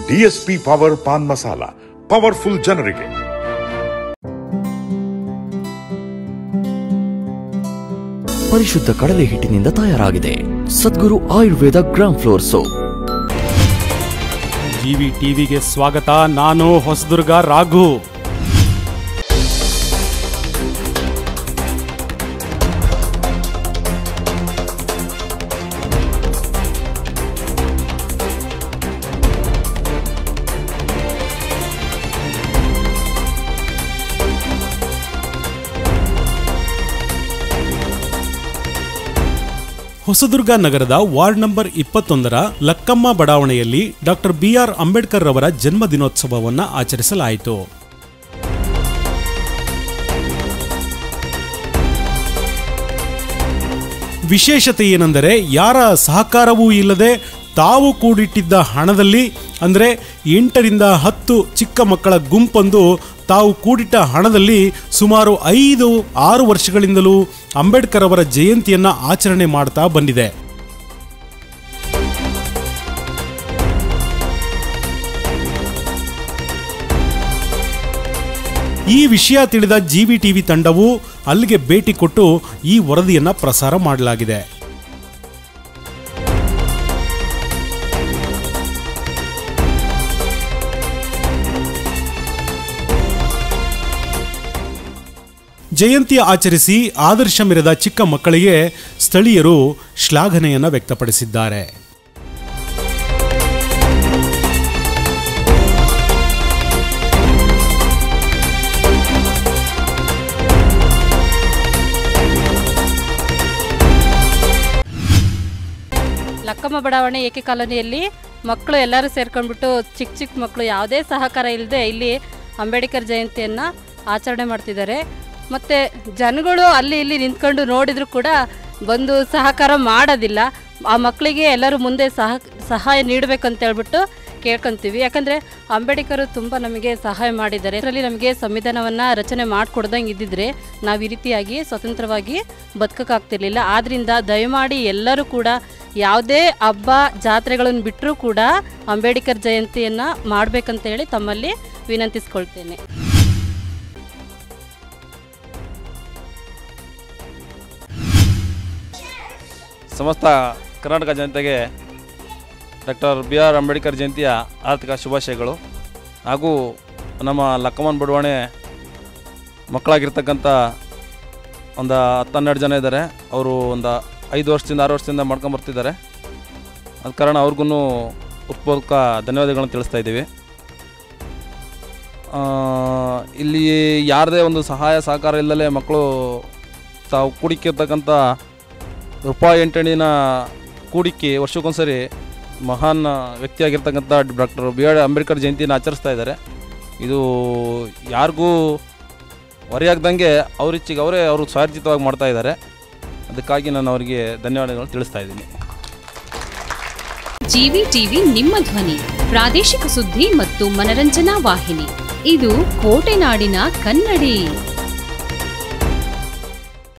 DSP power pan masala powerful ಜನರಿಗೆ ಪರಿಶುದ್ಧ ಕಡಲೆ ಹಿಟ್ಟಿನಿಂದ ತಯಾರಾಗಿದೆ Sadguru Ayurveda gram flour soap GV ಟಿವಿಗೆ ಸ್ವಾಗತ ನಾನು ಹೊಸದುರ್ಗ ರಾಘು ಹೊಸದುರ್ಗ ನಗರದ ವಾರ್ಡ್ ನಂಬರ್ ಇಪ್ಪತ್ತೊಂದರ ಲಕ್ಕಮ್ಮ ಬಡಾವಣೆಯಲ್ಲಿ ಡಾಕ್ಟರ್ ಬಿಆರ್ ಅಂಬೇಡ್ಕರ್ ರವರ ಜನ್ಮ ದಿನೋತ್ಸವವನ್ನು ಆಚರಿಸಲಾಯಿತು ವಿಶೇಷತೆ ಏನೆಂದರೆ ಯಾರ ಸಹಕಾರವೂ ಇಲ್ಲದೆ ತಾವು ಕೂಡಿಟ್ಟಿದ್ದ ಹಣದಲ್ಲಿ ಅಂದರೆ ಎಂಟರಿಂದ ಹತ್ತು ಚಿಕ್ಕ ಮಕ್ಕಳ ಗುಂಪೊಂದು ತಾವು ಕೂಡಿಟ್ಟ ಹಣದಲ್ಲಿ ಸುಮಾರು ಐದು ಆರು ವರ್ಷಗಳಿಂದಲೂ ಅಂಬೇಡ್ಕರ್ ಅವರ ಜಯಂತಿಯನ್ನ ಆಚರಣೆ ಮಾಡ್ತಾ ಬಂದಿದೆ ಈ ವಿಷಯ ತಿಳಿದ ಜಿವಿ ಟಿವಿ ತಂಡವು ಅಲ್ಲಿಗೆ ಭೇಟಿ ಕೊಟ್ಟು ಈ ವರದಿಯನ್ನ ಪ್ರಸಾರ ಮಾಡಲಾಗಿದೆ ಜಯಂತಿ ಆಚರಿಸಿ ಆದರ್ಶ ಮೆರೆದ ಚಿಕ್ಕ ಮಕ್ಕಳಿಗೆ ಸ್ಥಳೀಯರು ಶ್ಲಾಘನೆಯನ್ನ ವ್ಯಕ್ತಪಡಿಸಿದ್ದಾರೆ ಲಕ್ಕಮ್ಮ ಬಡಾವಣೆ ಏಕೆ ಕಾಲೋನಿಯಲ್ಲಿ ಮಕ್ಕಳು ಎಲ್ಲರೂ ಸೇರ್ಕೊಂಡ್ಬಿಟ್ಟು ಚಿಕ್ಕ ಚಿಕ್ಕ ಮಕ್ಕಳು ಯಾವುದೇ ಸಹಕಾರ ಇಲ್ಲದೆ ಇಲ್ಲಿ ಅಂಬೇಡ್ಕರ್ ಜಯಂತಿಯನ್ನು ಆಚರಣೆ ಮಾಡ್ತಿದ್ದಾರೆ ಮತ್ತು ಜನಗಳು ಅಲ್ಲಿ ಇಲ್ಲಿ ನಿಂತ್ಕೊಂಡು ನೋಡಿದರೂ ಕೂಡ ಬಂದು ಸಹಕಾರ ಮಾಡೋದಿಲ್ಲ ಆ ಮಕ್ಕಳಿಗೆ ಎಲ್ಲರೂ ಮುಂದೆ ಸಹ ಸಹಾಯ ನೀಡಬೇಕಂತ ಹೇಳ್ಬಿಟ್ಟು ಕೇಳ್ಕೊಂತೀವಿ ಯಾಕಂದರೆ ಅಂಬೇಡ್ಕರ್ ತುಂಬ ನಮಗೆ ಸಹಾಯ ಮಾಡಿದ್ದಾರೆ ಇದರಲ್ಲಿ ನಮಗೆ ಸಂವಿಧಾನವನ್ನು ರಚನೆ ಮಾಡಿಕೊಡ್ದಂಗೆ ಇದ್ದಿದ್ರೆ ನಾವು ಈ ರೀತಿಯಾಗಿ ಸ್ವತಂತ್ರವಾಗಿ ಬದುಕೋಕ್ಕಾಗ್ತಿರ್ಲಿಲ್ಲ ಆದ್ದರಿಂದ ದಯಮಾಡಿ ಎಲ್ಲರೂ ಕೂಡ ಯಾವುದೇ ಹಬ್ಬ ಜಾತ್ರೆಗಳನ್ನು ಬಿಟ್ಟರೂ ಕೂಡ ಅಂಬೇಡ್ಕರ್ ಜಯಂತಿಯನ್ನು ಮಾಡಬೇಕಂತ ಹೇಳಿ ತಮ್ಮಲ್ಲಿ ವಿನಂತಿಸ್ಕೊಳ್ತೇನೆ ಸಮಸ್ತ ಕರ್ನಾಟಕ ಜನತೆಗೆ ಡಾಕ್ಟರ್ ಬಿ ಆರ್ ಅಂಬೇಡ್ಕರ್ ಜಯಂತಿಯ ಆರ್ಥಿಕ ಶುಭಾಶಯಗಳು ಹಾಗೂ ನಮ್ಮ ಲಕ್ಕಮ್ಮನ ಬಡಾವಣೆ ಮಕ್ಕಳಾಗಿರ್ತಕ್ಕಂಥ ಒಂದು ಹತ್ತು ಹನ್ನೆರಡು ಜನ ಇದ್ದಾರೆ ಅವರು ಒಂದು ಐದು ವರ್ಷದಿಂದ ಆರು ವರ್ಷದಿಂದ ಮಾಡ್ಕೊಂಬರ್ತಿದ್ದಾರೆ ಅದ ಕಾರಣ ಅವ್ರಿಗೂ ಉತ್ಪೂರ್ವಕ ಧನ್ಯವಾದಗಳನ್ನು ತಿಳಿಸ್ತಾ ಇದ್ದೀವಿ ಆ, ಇಲ್ಲಿ ಯಾರದೇ ಒಂದು ಸಹಾಯ ಸಹಕಾರ ಇಲ್ಲದೆ ಮಕ್ಕಳು ತಾವು ಕೂಡಿಕ್ಕಿರ್ತಕ್ಕಂಥ ರೂಪಾಯಿ ಎಂಟಣಿನ ಕೂಡಿಕೆ ವರ್ಷಕ್ಕೊಂದ್ಸರಿ ಮಹಾನ್ ವ್ಯಕ್ತಿಯಾಗಿರ್ತಕ್ಕಂಥ ಡಾಕ್ಟರ್ ಬಿ ಆರ್ ಅಂಬೇಡ್ಕರ್ ಜಯಂತಿನ ಆಚರಿಸ್ತಾ ಇದ್ದಾರೆ ಇದು ಯಾರಿಗೂ ಹೊರೆಯಾಗ್ದಂಗೆ ಅವರಿಚ್ಚಿಗೆ ಅವರೇ ಅವರು ಸ್ವಾರ್ಜಿತವಾಗಿ ಮಾಡ್ತಾ ಇದ್ದಾರೆ ಅದಕ್ಕಾಗಿ ನಾನು ಅವರಿಗೆ ಧನ್ಯವಾದಗಳು ತಿಳಿಸ್ತಾ ಇದ್ದೀನಿ ಜಿವಿ ಟಿವಿ ನಿಮ್ಮ ಧ್ವನಿ ಪ್ರಾದೇಶಿಕ ಸುದ್ದಿ ಮತ್ತು ಮನರಂಜನಾ ವಾಹಿನಿ ಇದು ಕೋಟೆನಾಡಿನ ಕನ್ನಡಿ